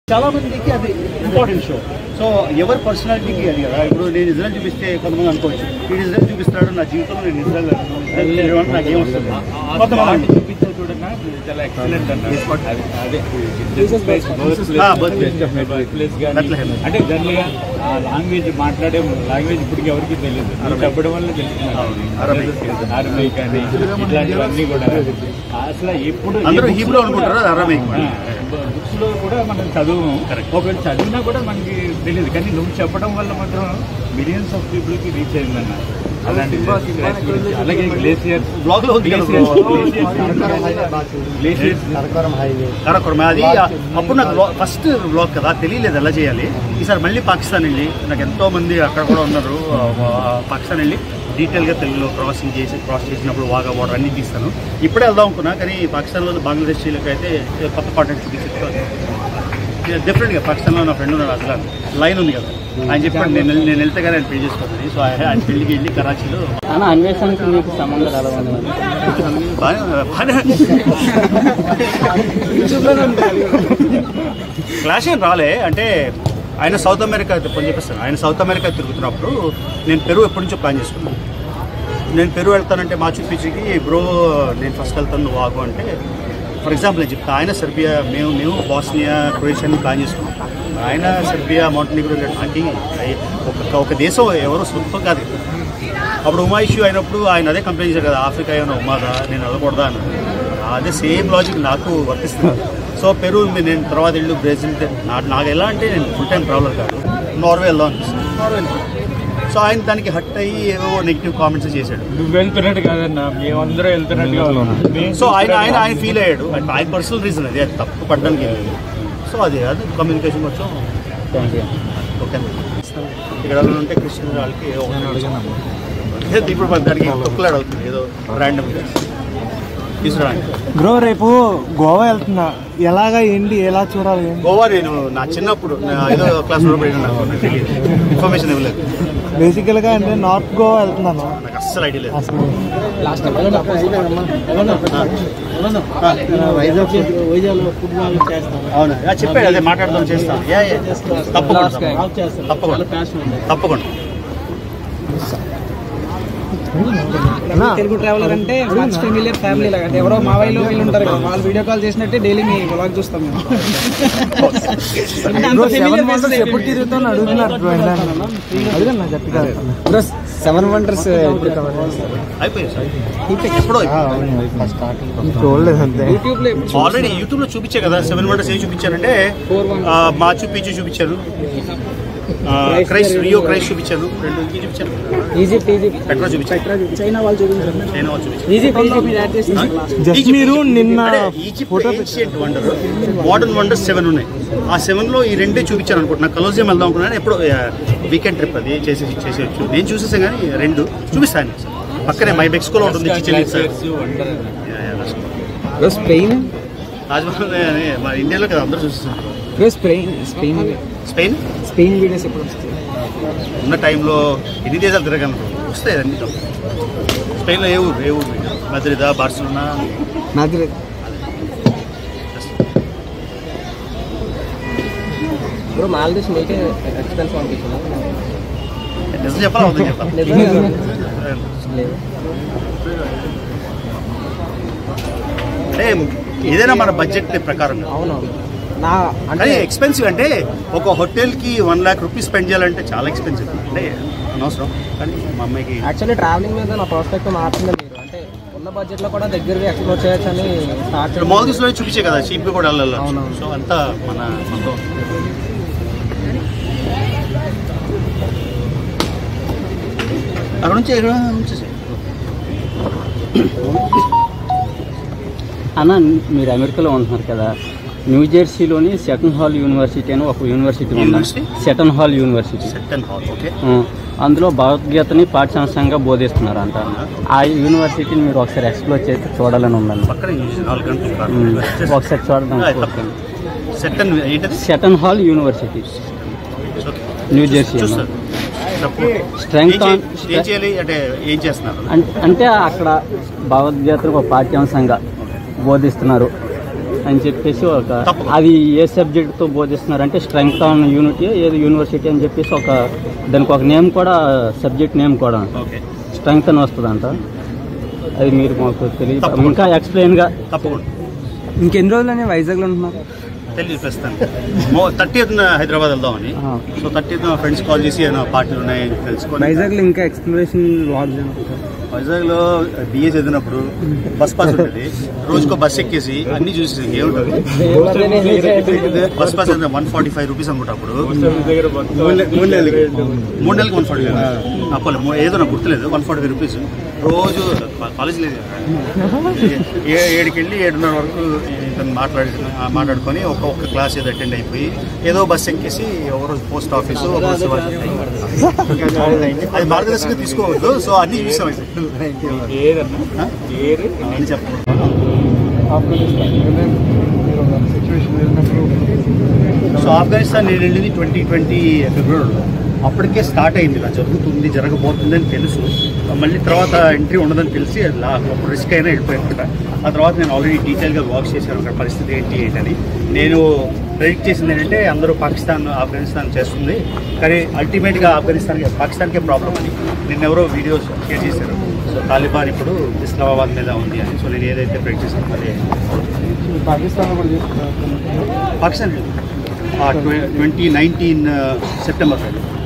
చాలా మందికి అది ఇంపార్టెంట్ షో సో ఎవరి పర్సనాలిటీకి అది కదా ఇప్పుడు నేను ఇజ్రాయల్ చూపిస్తే కొంతమంది అనుకోవచ్చు వీడు ఇజ్రాయల్ చూపిస్తాడు నా జీవితంలో నేను ఇజ్రాయల్ ఇజ్రాయల్ అంటే నాకు ఏమొస్తుంది కొంతమంది పాట చూపించే చూడన్నా చాలా ఎక్సలెంట్ అన్న అది- అదే Ah, birth place. ప్లేస్ కానీ Bethlehem. అంటే జనరల్గా లాంగ్వేజ్ మాట్లాడే లాంగ్వేజ్ ఇప్పటికి ఎవరికి తెలియదు నువ్వు చెప్పడం వల్ల Arabic. తెలుస్తుంది అరబీ కానీ ఇట్లాంటివన్నీ కూడా అసలు ఎప్పుడు అందరూ ఏ హీబ్రూ books లో అనుకుంటారు, అది అరబిక్. కూడా- బుక్స్ లో కూడా మనం చదువు ఒకవేళ చదివినా కూడా మనకి తెలియదు కానీ నువ్వు చెప్పడం వల్ల మాత్రం మిలియన్స్ ఆఫ్ పీపుల్ కి రీచ్ అయిందన్న అలాంటి అలాగే గ్లేసియర్స్ బ్లాగ్ లో ఉంది కదా bro. గ్లేసియర్స్ కరకొరం అది అప్పుడు నాకు ఫస్ట్ బ్లాగ్ కదా తెలియలేదు ఎలా చేయాలి ఈసారి మళ్ళీ పాకిస్తాన్ వెళ్ళి నాకు ఎంతో మంది అక్కడ కూడా ఉన్నారు ఆ, పాకిస్తాన్ వెళ్ళి డీటెయిల్గా తెలుగులో క్రాసింగ్ చేసి క్రాస్ చేసినప్పుడు వాగా వాటర్ అన్ని తీస్తాను ఇప్పుడే వెళ్దాం అనుకున్నా కానీ పాకిస్తాన్లో బంగ్లాదేశ్ శ్రీలంక అయితే కొత్త కాంటెంట్ చూపించారు డిఫరెంట్గా పాకిస్తాన్లో నా ఫ్రెండ్ ఉన్నాడు అసలు లైన్ ఉంది కదా ఆయన చెప్పాడు నేను వెళ్ళి- నేను వెళ్తే కానీ ఆయన పే చేసుకోవాలి సో ఆయన ఆయన పెళ్ళికి వెళ్ళి కరాచీలో అన్న అన్వేషణకి మీకు సంబంధం ఎలా ఉంది బాగానే బాగానే క్లాష్ ఏం రాలే అంటే ఆయన సౌత్ అమెరికా పని చెప్పేస్తాను ఆయన సౌత్ అమెరికా తిరుగుతున్నప్పుడు నేను పెరుగు ఎప్పటి నుంచో ప్లాన్ చేసుకున్నాను నేను పెరుగు వెళ్తానంటే మాచు పిచ్చికి బ్రో నేను ఫస్ట్ వెళ్తాను నువ్వు ఆగు అంటే ఫర్ ఎగ్జాంపుల్ నేను చెప్తా ఆయన సెర్బియా మేము మేము బాస్నియా క్రొయేషియాని ప్లాన్ చేసుకున్నాం ఆయన సెర్బియా మౌంటనిగ్రో అంటే ఒక ఒక దేశం ఎవరో సొంతం కాదు అప్పుడు ఉమా ఇష్యూ అయినప్పుడు ఆయన అదే కంప్లైంట్ చేశారు కదా ఆఫ్రికా ఏమైనా ఉమాదా నేను వెళ్ళకూడదా అని అదే సేమ్ లాజిక్ నాకు వర్తిస్తుంది సో పెరు ఉంది నేను తర్వాత వెళ్ళు బ్రెజిల్ నాకు నాకు ఎలా అంటే నేను ఫుల్ టైం ట్రావెలర్ కాదు నార్వే వెళ్దాం అనిపిస్తుంది నార్వే వెళ్ళిపోయాను. సో ఆయన దానికి హట్ అయ్యి ఏవో నెగిటివ్ కామెంట్స్ చేశాడు నువ్వు వెళ్తున్నట్టు కాదన్న మేమందరం వెళ్తున్నట్టుగా ఉన్నాం సో ఆయన ఆయన ఆయన ఫీల్ అయ్యాడు అంటే ఆయన పర్సనల్ రీజన్ అది అది తప్పు పడ్డానికి ఏం లేదు సో అది అది కమ్యూనికేషన్ కొంచెం థ్యాంక్ యూ ఓకే ఇక్కడ ఎవరైనా ఉంటే క్రిస్టియన్ వాళ్ళకి ఏదో ఇప్పుడు మన దానికి తొక్కులాడు అవుతుంది ఏదో ర్యాండమ్ తీసుకురాండి బ్రో రేపు గోవా వెళ్తున్నా ఎలాగా ఏంటి ఎలా చూడాలి ఏంటి గోవా నేను నా చిన్నప్పుడు నా ఐదో క్లాస్ పడిన నాకు నాకు తెలియదు ఇన్ఫర్మేషన్ ఇవ్వలేదు బేసికల్ గా అంటే నార్త్ గోవా వెళ్తున్నాను నాకు అస్సలు ఐడియా లేదు అసలు వైజాగ్ అవును యా, చెప్పాడు అదే మాట్లాడదాం చేస్తాం యా, యా. తప్పకుండా తప్పకుండా తప్పకుండా తెలుగు ట్రావెలర్ అంటే మచ్ ఫెమిలియర్ ఫ్యామిలీ లాగా అంటే ఎవరో మావైలో వీళ్ళు ఉంటారు కదా వాళ్ళు వీడియో కాల్ చేసినట్టే డైలీ మీ బ్లాగ్ చూస్తాం మేము అంటే అంత bro familiar seven face months ఎప్పుడు అయిపోయింది. తిరుగుతాను అడుగుతున్నారు బ్రో అడిగాను నా గట్టిగా బ్రో సెవెన్ వండర్స్ ఎప్పుడు కవర్ చేస్తారు అయిపోయింది సార్ ఎప్పుడో చూడలేదు అంతే యూట్యూబ్ లో ఎప్పుడు ఆల్రెడీ యూట్యూబ్ లో చూపించే కదా సెవెన్ వండర్స్ ఏం చూపించారంటే ఆ, మాచు పీచు చూపించారు ఆ, క్రైస్ట్ రియో క్రైస్ట్ చూపించారు రెండు ఇంకే చూపించారు ఈజిప్ట్ ఈజిప్ట్ పెట్రో చూపించారు చైనా వాళ్ళు చూపించారు చైనా వాళ్ళు చూపించారు ఈజిప్ట్ ఈజిప్ట్ మీరు యాడ్ చేసి జస్ట్ మీరు నిన్న photo wonder modern wonders seven ఉన్నాయి ఆ సెవెన్ లో ఈ రెండే చూపించారు అనుకుంటున్నా కలోజియం వెళ్దాం అనుకున్నాను ఎప్పుడు వీకెండ్ ట్రిప్ అది చేసేసి చేసేయచ్చు నేను చూసేసాను కానీ రెండు చూపిస్తాను పక్కనే మై బెక్స్కోలో ఉంటుంది Chichen Itza. Yeah, yeah, that's cool. Bro Spain Taj Mahal అని మా ఇండియాలో కదా అందరూ చూస్తున్నారు bro Spain Spain Spain Spain videos ఎప్పుడు వస్తాయి ఉన్న టైంలో ఎన్ని దేశాలు తిరగలను వస్తాయి అన్ని స్పెయిన్లో ఏ ఊరు ఏ ఊరు మద్రిదా బార్సిలోనా నాది బ్రో మాల్దీవ్స్ మీకే ఎక్స్పెన్స్ పంపించాను నిజం చెప్పాలా అవుతుంది చెప్పాలి అంటే ఏదైనా మన బడ్జెట్ ప్రకారం అవునవును నా అంటే కానీ ఎక్స్పెన్సివ్ అంటే ఒక హోటల్కి వన్ ల్యాక్ రూపీస్ స్పెండ్ చేయాలంటే చాలా ఎక్స్పెన్సివ్ అంటే అనవసరం కానీ మా అమ్మాయికి యాక్చువల్లీ ట్రావెలింగ్ మీద నా ప్రాస్పెక్ట్ మార్చింది మీరు అంటే ఉన్న బడ్జెట్ లో కూడా దగ్గరగా ఎక్స్ప్లోర్ చేయొచ్చు అని స్టార్ట్ ఇక్కడ మాల్దీవ్స్ లో చూపించే కదా చీప్ కూడా వెళ్ళాలి అవునవును. సో అంతా మన మనతో అక్కడ నుంచి ఎక్కడ నుంచి అన్న మీరు అమెరికాలో ఉంటున్నారు కదా న్యూ జెర్సీలోని సెటన్ హాల్ యూనివర్సిటీ అని ఒక యూనివర్సిటీ ఉంది university? Seton Hall university set and hall okay ఆ, అందులో భగవద్గీతని పాఠ్యాంశంగా బోధిస్తున్నారు అంట ఆ యూనివర్సిటీని మీరు ఒకసారి ఎక్స్ప్లోర్ చేసి చూడాలని ఉందన్న పక్కన నాలుగు గంటలు ఉమ్, ఒకసారి చూడడం సెట్ అండ్ ఏంటది Seton Hall university okay New Jersey అన్న. చూస్తారు చెప్పు. Strength ఏం on- చే- ఏం చేయాలి అంటే ఏం చేస్తున్నారు అం- అంటే అక్కడ భగవద్గీతకు ఒక పాఠ్యాంశంగా బోధిస్తున్నారు అని చెప్పేసి ఒక తప్పకుండా. అది ఏ సబ్జెక్ట్తో బోధిస్తున్నారు అంటే స్ట్రెంగ్త్ ఆన్ యూనిటీ ఏది యూనివర్సిటీ అని చెప్పేసి ఒక దానికి ఒక నేమ్ కూడా సబ్జెక్ట్ నేమ్ కూడా ఓకే స్ట్రెంగ్త్ అని వస్తుందంట అది మీరు మాకు తెలియదు తప్పకుండా. ఇంకా ఎక్స్ప్లెయిన్గా తప్పకుండా ఇంకెన్ని రోజులని వైజాగ్లో ఉంటున్నారు తెలియదు ప్రస్తుతానికి థర్టీ హైదరాబాద్ వెళ్దామని ఆ. సో థర్టీ ఫ్రెండ్స్ కాల్ చేసి ఏమైనా పార్టీలు ఉన్నాయని తెలుసుకొని వైజాగ్లో ఇంకా ఎక్స్ప్లోరేషన్ లాడ్జ్ వైజాగ్ లో బిఏ చదివినప్పుడు బస్ పాస్ ఉంటుంది రోజుకో బస్ ఎక్కేసి అన్ని చూసి ఏముంటుంది బస్ పాస్ అంటే వన్ ఫార్టీ ఫైవ్ రూపీస్ అనుకుంటా అప్పుడు మూడు నె- మూడు నెలలకి మూడు నెలలకి వన్ ఫార్టీ ఫైవ్ అప్పుడు ఏదో నాకు గుర్తులేదు వన్ ఫార్టీ ఫైవ్ రూపీస్ రోజు కాలేజ్ లేదు ఏ- ఏడుకి వెళ్ళి ఏడున్నర వరకు ఇతను మాట్లాడి ఆ, మాట్లాడుకొని ఒక ఒక్క క్లాస్ ఏదో అటెండ్ అయిపోయి ఏదో బస్ ఎక్కేసి ఒక రోజు పోస్ట్ ఆఫీస్ ఒక రోజు అది మార్గదర్శకంగా తీసుకోవద్దు సో అన్ని చూసాం అయితే ఏదన్నా ఆ? ఏది అని చెప్పండి ఆఫ్ఘనిస్తాన్ ఎందుకంటే మీరు సిచ్యువేషన్ వెళ్ళినప్పుడు సో ఆఫ్ఘనిస్తాన్ నేను వెళ్ళింది ట్వంటీ ట్వంటీ ఫిబ్రవరిలో అప్పటికే స్టార్ట్ అయింది ఇలా జరుగుతుంది జరగబోతుంది అని తెలుసు మళ్ళీ తర్వాత ఎంట్రీ ఉండదని తెలిసి లా- అప్పుడు రిస్క్ అయినా వెళ్ళిపోయాను ఆ తర్వాత నేను ఆల్రెడీ డీటెయిల్గా వాక్ చేశాను అక్కడ పరిస్థితి ఏంటి ఏంటని నేను ప్రెడిక్ట్ చేసింది ఏంటంటే అందరూ పాకిస్తాన్ ఆఫ్ఘనిస్తాన్ చేస్తుంది కానీ అల్టిమేట్గా ఆఫ్ఘనిస్తాన్కి పాకిస్తాన్కే ప్రాబ్లం అని నిన్న ఎవరో వీడియోస్ షేర్ చేశారు సో తాలిబాన్ ఇప్పుడు ఇస్లామాబాద్ మీద ఉంది అని సో నేను ఏదైతే ప్రెడిక్ట్ చేశాను అదే పాకిస్తాన్లో కూడా చేస్తున్నారు Pakistan twenty nineteen September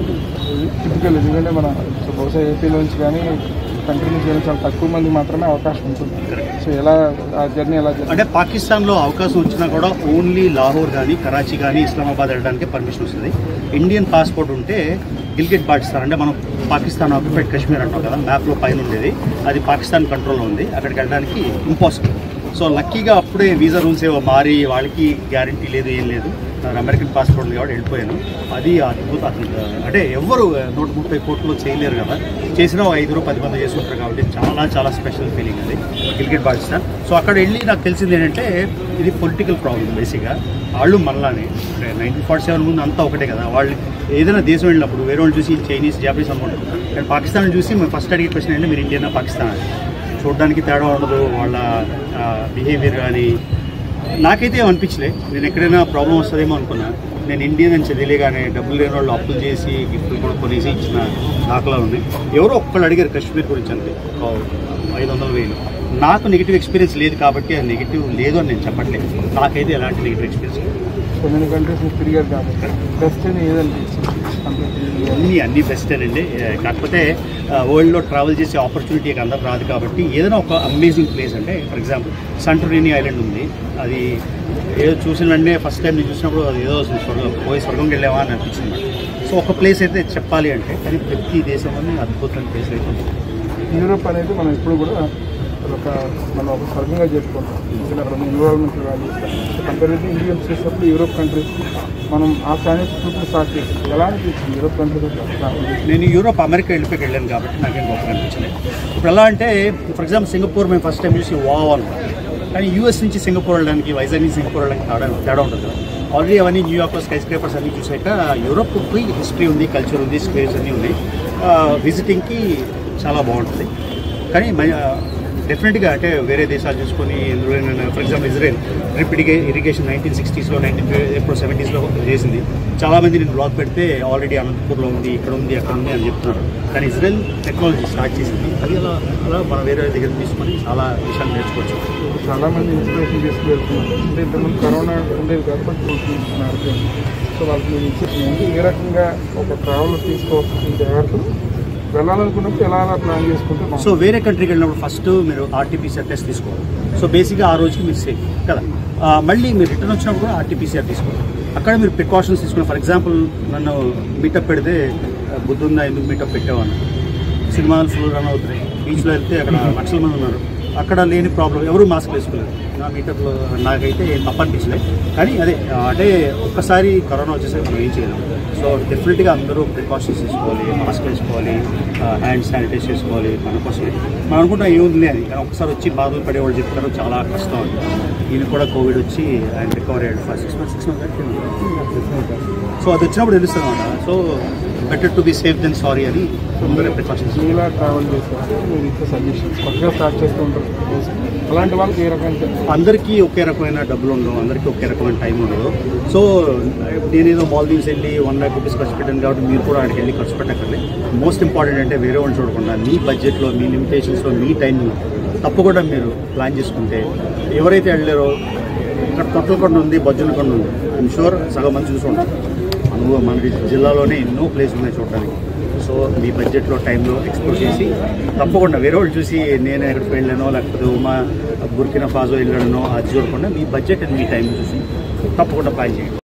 typical ఎందుకంటే మన సో బహుశా ఏపీలో నుంచి కానీ కంట్రీ నుంచి కానీ చాలా తక్కువ మంది మాత్రమే అవకాశం ఉంటుంది సో ఎలా ఆ జర్నీ ఎలా జరుగుతుంది అంటే పాకిస్తాన్లో అవకాశం వచ్చినా కూడా ఓన్లీ లాహోర్ కానీ కరాచీ కానీ ఇస్లామాబాద్ వెళ్ళడానికి పర్మిషన్ వస్తుంది ఇండియన్ పాస్పోర్ట్ ఉంటే గిల్గిట్ పాకిస్తాన్ అంటే మనం పాకిస్తాన్ ఆక్యుపైడ్ కాశ్మీర్ అంటాం కదా మ్యాప్లో పైన ఉండేది అది పాకిస్తాన్ కంట్రోల్లో ఉంది అక్కడికి వెళ్ళడానికి ఇంపాసిబుల్ సో లక్కీగా అప్పుడే వీసా రూల్స్ ఏవో మారి వాళ్ళకి గ్యారంటీ లేదు ఏం లేదు నాకు అమెరికన్ పాస్పోర్ట్ ఉంది కాబట్టి వెళ్ళిపోయాను అది అద్భుత అద్భుత అంటే ఎవ్వరు నూట ముప్పై కోట్లు చేయలేరు కదా చేసిన ఒక ఐదుగురు పది మంది చేసుకుంటారు కాబట్టి చాలా చాలా స్పెషల్ ఫీలింగ్ అది గిల్గిట్ పాకిస్తాన్ సో అక్కడ వెళ్ళి నాకు తెలిసింది ఏంటంటే ఇది పొలిటికల్ ప్రాబ్లం బేసిక్గా వాళ్ళు మళ్ళానే నైన్టీన్ ఫార్టీ సెవెన్ ముందు అంతా ఒకటే కదా వాళ్ళు ఏదైనా దేశం వెళ్ళినప్పుడు వేరే వాళ్ళు చూసి చైనీస్ జాపనీస్ అనుకుంటారు కానీ పాకిస్తాన్ చూసి మేము ఫస్ట్ అడిగే క్వశ్చన్ ఏంటంటే మీరు ఇండియనా పాకిస్తాన్ అని చూడడానికి తేడా ఉండదు వాళ్ళ బిహేవియర్ కానీ నాకైతే ఏం అనిపించలే నేను ఎక్కడైనా ప్రాబ్లం వస్తుందేమో అనుకున్నా నేను ఇండియన్ అని చదివేగానే డబ్బులు లేని వాళ్ళు అప్పులు చేసి గిఫ్ట్లు కూడా కొనేసి ఇచ్చిన దాఖలా ఉన్నాయి ఎవరో ఒక్కళ్ళు అడిగారు కాశ్మీర్ గురించి అంతే ఒక ఐదు వందల వేలు నాకు నెగిటివ్ ఎక్స్పీరియన్స్ లేదు కాబట్టి అది నెగిటివ్ లేదు అని నేను చెప్పట్లేదు నాకైతే ఎలాంటి నెగిటివ్ ఎక్స్పీరియన్స్ లేదు సో మెనీ కంట్రీస్ మీరు తిరిగారు కాబట్టి బెస్ట్ అని ఏదనిపిస్తుంది అంటే అన్నీ అన్నీ బెస్ట్ అండి కాకపోతే వరల్డ్లో ట్రావెల్ చేసే ఆపర్చునిటీ అందరూ రాదు కాబట్టి ఏదైనా ఒక అమేజింగ్ ప్లేస్ అంటే ఫర్ ఎగ్జాంపుల్ సంటోరిని ఐలాండ్ ఉంది అది ఏదో చూసిన వెంటనే ఫస్ట్ టైం నేను చూసినప్పుడు అది ఏదో అసలు స్వర్గం పోయి స్వర్గంకి వెళ్ళావా అని అనిపించింది సో ఒక ప్లేస్ అయితే చెప్పాలి అంటే కానీ ప్రతి దేశంలోనే అద్భుతమైన ప్లేస్ అయితే ఉంది. యూరోప్ అనేది మనం ఎప్పుడు కూడా ఒక మనం ఒక స్వర్గంగా చేసుకుంటాం ఎందుకంటే అక్కడ ఎన్విరాన్మెంట్ వాల్యూస్ కంపేర్ ఇండియన్స్ చేసినప్పుడు యూరోప్ కంట్రీస్ మనం ఆ చైనీస్ ఫుడ్ స్టార్ట్ చేసి ఎలా అనిపించింది యూరోప్ కంట్రీస్ నేను యూరోప్ అమెరికా వెళ్ళిపోయి వెళ్ళాను కాబట్టి నాకేం గొప్ప అనిపించలేదు ఇప్పుడు ఎలా అంటే ఫర్ ఎగ్జాంపుల్ సింగపూర్ మేము ఫస్ట్ టైం చూసి వావ్ అనుకున్నాం కానీ యూఎస్ నుంచి సింగపూర్ వెళ్ళడానికి వైజాగ్ నుంచి సింగపూర్ వెళ్ళడానికి తేడా తేడా ఉంటుంది కదా ఆల్రెడీ అవన్నీ న్యూయార్క్లో స్కై స్క్రేపర్స్ అన్ని చూసాక యూరోప్ పోయి హిస్టరీ ఉంది కల్చర్ ఉంది స్పేస్ అన్నీ ఉన్నాయి విజిటింగ్కి చాలా బాగుంటుంది కానీ డెఫినెట్గా అంటే వేరే దేశాలు చూసుకొని ఫర్ ఎగ్జాంపుల్ ఇజ్రాయెల్ డ్రిప్ ఇరిగే ఇరిగేషన్ నైన్టీన్ సిక్స్టీస్లో నైన్టీన్ ఎప్పుడు సెవెంటీస్లో చేసింది చాలామంది నేను బ్లాగ్ పెడితే ఆల్రెడీ అనంతపూర్లో ఉంది ఇక్కడ ఉంది అక్కడ ఉంది అని చెప్తున్నారు కానీ ఇజ్రాయెల్ టెక్నాలజీ స్టార్ట్ చేసింది అది అలా అలా మన వేరే దగ్గర తీసుకొని చాలా విషయాలు నేర్చుకోవచ్చు చాలా మంది ఇన్స్పిరేషన్ తీసుకు వెళ్తున్నారు అంటే ఇంతకుముందు కరోనా ఉండేది కాబట్టి చూస్తున్నారు సో వాళ్ళకి మీరు ఇచ్చేసి ఏ రకంగా ఒక ట్రావెల్ తీసుకోవాల్సిన జాగ్రత్తలు వెళ్ళాలనుకున్నప్పుడు ఎలా అలా ప్లాన్ చేసుకుంటే సో వేరే కంట్రీకి వెళ్ళినప్పుడు ఫస్ట్ మీరు ఆర్టీపీసీఆర్ టెస్ట్ తీసుకోవాలి సో బేసిక్గా ఆ రోజుకి మీరు సేఫ్ కదా ఆ, మళ్ళీ మీరు రిటర్న్ వచ్చినప్పుడు కూడా ఆర్టీపీసీఆర్ తీసుకోవాలి అక్కడ మీరు ప్రికాషన్స్ తీసుకుని ఫర్ ఎగ్జాంపుల్ నన్ను మీటప్ పెడితే ఆ, బుద్ధుందా ఎందుకు మీటప్ పెట్టేవాళ్ళు సినిమాలు ఫుల్ రన్ అవుతున్నాయి బీచ్లో వెళ్తే అక్కడ లక్షల మంది ఉన్నారు అక్కడ లేని ప్రాబ్లం ఎవరు మాస్క్ వేసుకోలేదు నా మీటప్లో నాకైతే ఏం తప్ప అనిపించలేదు కానీ అదే ఆ, అంటే ఒక్కసారి కరోనా వచ్చేసరికి మనం ఏం చేయలేము సో డెఫినెట్గా అందరూ ప్రికాషన్స్ తీసుకోవాలి మాస్క్ వేసుకోవాలి హ్యాండ్ శానిటైజ్ చేసుకోవాలి మన కోసమే మనం అనుకుంటాం ఏముంది అని కానీ ఒకసారి వచ్చి బాధలు పడేవాళ్ళు చెప్తారు చాలా కష్టం అని ఈయన కూడా కోవిడ్ వచ్చి ఆయన రికవర్ అయ్యాడు first six months six months so అది వచ్చినప్పుడు తెలుస్తుంది అనమాట so better to be safe then sorry అని ముందరే ప్రికాషన్స్ మీలా ట్రావెల్ చేస్తారు మీరు ఇచ్చే సజెషన్స్ కొత్తగా స్టార్ట్ చేస్తూ ఉంటారు అలాంటి వాళ్ళకి ఏ రకంగా అందరికీ ఒకే రకమైన డబ్బులు ఉండవు అందరికీ ఒకే రకమైన టైం ఉండదు సో నేనేదో మాల్దీవ్స్ వెళ్ళి వన్ ల్యాక్ రూపీస్ ఖర్చు పెట్టాను కాబట్టి మీరు కూడా అక్కడికి వెళ్ళి ఖర్చు పెట్టక్కర్లే మోస్ట్ ఇంపార్టెంట్ అంటే వేరే వాళ్ళు చూడకుండా మీ బడ్జెట్లో మీ లిమిటేషన్స్లో మీ టైం తప్పకుండా మీరు ప్లాన్ చేసుకుంటే ఎవరైతే వెళ్ళారో ఇక్కడ తొట్టలకొండ ఉంది బజ్జులకొండ ఉంది ఐమ్ షూర్ సగం మంది చూసి ఉంటారు అనుభవ మనకి జిల్లాలోనే ఎన్నో ప్లేస్ ఉన్నాయి చూడడానికి సో మీ బడ్జెట్లో టైంలో ఎక్స్ప్లోర్ చేసి తప్పకుండా వేరే వాళ్ళు చూసి నేను ఎక్కడికి వెళ్ళానో లేకపోతే ఉమా బుర్కినా ఫాజో వెళ్ళానో అది చూడకుండా మీ బడ్జెట్ అండ్ మీ టైం చూసి తప్పకుండా ప్లాన్ చేయండి